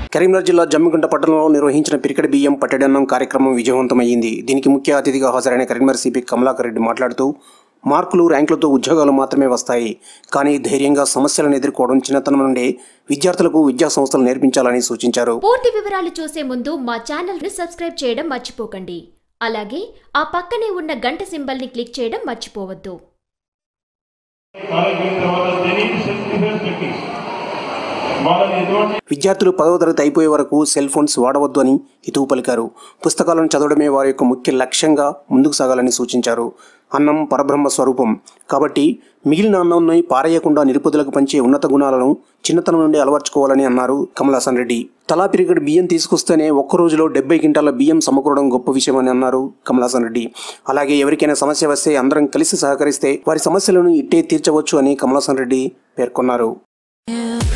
కరీంనగర్ జిల్లా జమ్మిగుంట పట్టణంలో నిర్వహించిన పిరికడి బియ్యం పట్టడన్నం కార్యక్రమం విజయవంతమైంది దీనికి ముఖ్య అతిథిగా హాజరైన కరీంనగర్ సిపి కమలాకర్ రెడ్డి మాట్లాడుతూ మార్కులు ర్యాంకులతో ఉద్యోగాలు మాత్రమే వస్తాయి కానీ ధైర్యంగా సమస్యలను ఎదుర్కోవడం చిన్నతనం నుండే విద్యార్థులకు విద్యా సంస్థలు నేర్పించాలని సూచించారు పూర్తి వివరాలు చూసే ముందు మా ఛానల్ని సబ్స్క్రైబ్ చేయడం మర్చిపోకండి అలాగే ఆ పక్కనే ఉన్న గంట సింబల్ని క్లిక్ చేయడం మర్చిపోవద్దు కాలేజ్ పోయిన తర్వాత తెలియని సెల్ఫ్ డిఫెన్స్ టెక్నిక్స్ వాళ్ళని ఎటువంటి విద్యార్థులు పదవ తరగతి అయిపోయే వరకు సెల్ ఫోన్స్ వాడవద్దు అని హితవు పలికారు పుస్తకాలను చదవడమే వారి యొక్క ముఖ్య లక్ష్యంగా ముందుకు సాగాలని సూచించారు అన్నం పరబ్రహ్మ స్వరూపం కాబట్టి మిగిలిన అన్నంని పారేయకుండా నిరుపదులకు పంచే ఉన్నత గుణాలను చిన్నతనం నుండి అలవర్చుకోవాలని అన్నారు కమలాసన్ రెడ్డి తలా పిరిగడు బియ్యం తీసుకొస్తేనే ఒక్క రోజులో డెబ్బై క్వింటాల బియ్యం సమకూరడం గొప్ప విషయమని అన్నారు కమలాసన్ రెడ్డి అలాగే ఎవరికైనా సమస్య వస్తే అందరం కలిసి సహకరిస్తే వారి సమస్యలను ఇట్టే తీర్చవచ్చు అని కమలాసన్ రెడ్డి పేర్కొన్నారు